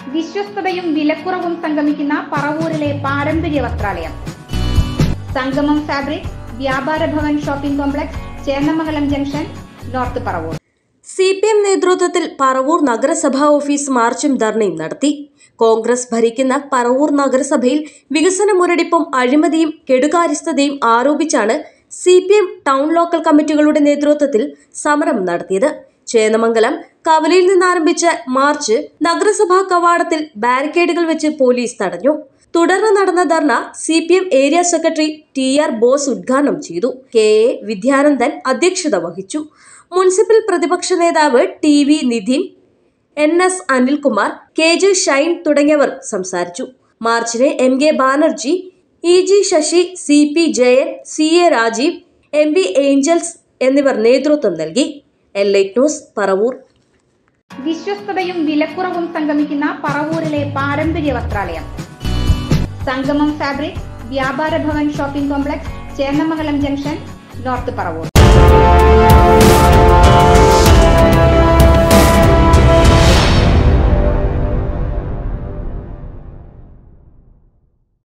വിശ്വസ്തതയും വിലക്കുറവും സംഗമിക്കുന്ന പറവൂരിലെ പാരമ്പര്യ വസ്ത്രാലയം സംഗമം fabric Vyapara Bhavan shopping complex Chennamangalam junction north Paravur C P M നേതൃത്വത്തിൽ പറവൂർ നഗരസഭാ ഓഫീസ് മാർച്ചും ധർണയും നടത്തി കോൺഗ്രസ് ഭരിക്കുന്ന പറവൂർ നഗരസഭയിൽ വികസന മുരടിപ്പും അഴിമതിയും കെടുകാര്യസ്ഥതയും ആരോപിച്ചാണ് C P M town local കമ്മിറ്റികളുടെ നേതൃത്വത്തിൽ സമരം നടത്തിയത് ചേന്നമംഗലം കവലയിൽ നിന്നാരംഭിച്ച മാർച്ച് നഗരസഭാ കവാടത്തിൽ ബാരിക്കേഡുകൾ വെച്ച് പോലീസ് തടഞ്ഞു തുടർന്ന് നടന്ന ധർണ C P M area secretary T R Bose ഉദ്ഘാടനം ചെയ്തു കെ എ വിദ്യാനന്ദൻ അധ്യക്ഷത വഹിച്ചു മുനിസിപ്പൽ പ്രതിപക്ഷ നേതാവ് T V Nidhin N S Anilkumar K J Shine തുടങ്ങിയവർ സംസാരിച്ചു മാർച്ചിന് M K Banerjee E G Sasi C P Jayan C A Rajeev M B Angels എന്നിവർ നേതൃത്വം നൽകി എൽ ലൈറ്റ് ന്യൂസ് പറവൂർ വിശ്വസ്തതയും വിലക്കുറവും സംഗമിക്കുന്ന പറവൂരിലെ പാരമ്പര്യ വസ്ത്രാലയം സംഗമം fabric Vyapara Bhavan shopping complex Chennamangalam junction north Paravur